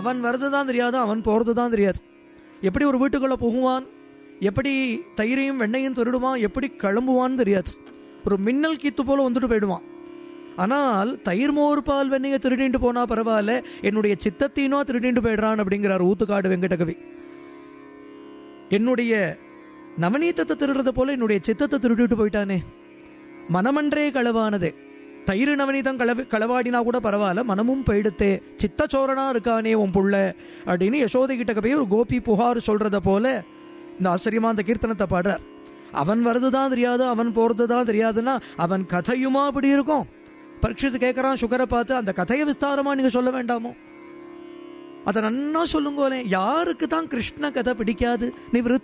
அவன் வர்றது தான் தெரியாது அவன் போகிறது தான் தெரியாது எப்படி ஒரு வீட்டுக்குள்ளே புகுவான் எப்படி தயிரையும் வெண்ணையும் திருடுவான் எப்படி கிளம்புவான்னு தெரியாது ஒரு மின்னல் கீத்து போல வந்துட்டு போயிடுவான் ஆனால் தயிர் மோர் பால் வெண்ணையை திருடிட்டு போனா பரவாயில்ல என்னுடைய சித்தத்தினோ திருடிட்டு போயிடுறான் அப்படிங்கிறார் ஊத்துக்காடு வெங்கடகவி என்னுடைய நவநீதத்தை திருடுறத போல என்னுடைய சித்தத்தை திருடிட்டு போயிட்டானே மனமன்றே களவானதே தயிர் நவநீதம் களவி களவாடினா கூட பரவாயில்ல மனமும் போயிடுத்தே சித்தச்சோரனா இருக்கானே உன் புள்ள அப்படின்னு யசோதை கிட்ட போய் ஒரு கோபி புகார் சொல்றத போல இந்த ஆச்சரியமா அந்த கீர்த்தனத்தை பாடுறார் அவன் வர்றதுதான் தெரியாது அவன் போறது தான் தெரியாதுன்னா அவன் கதையுமா அப்படி இருக்கும் பரீட்சித்து கேட்கறான் சுகரை பார்த்து அந்த கதையை விஸ்தாரமா நீங்க சொல்ல வேண்டாமோ அதை நன்னா சொல்லுங்கோலே யாருக்கு தான் கிருஷ்ண கதை பிடிக்காது நீ விருத்த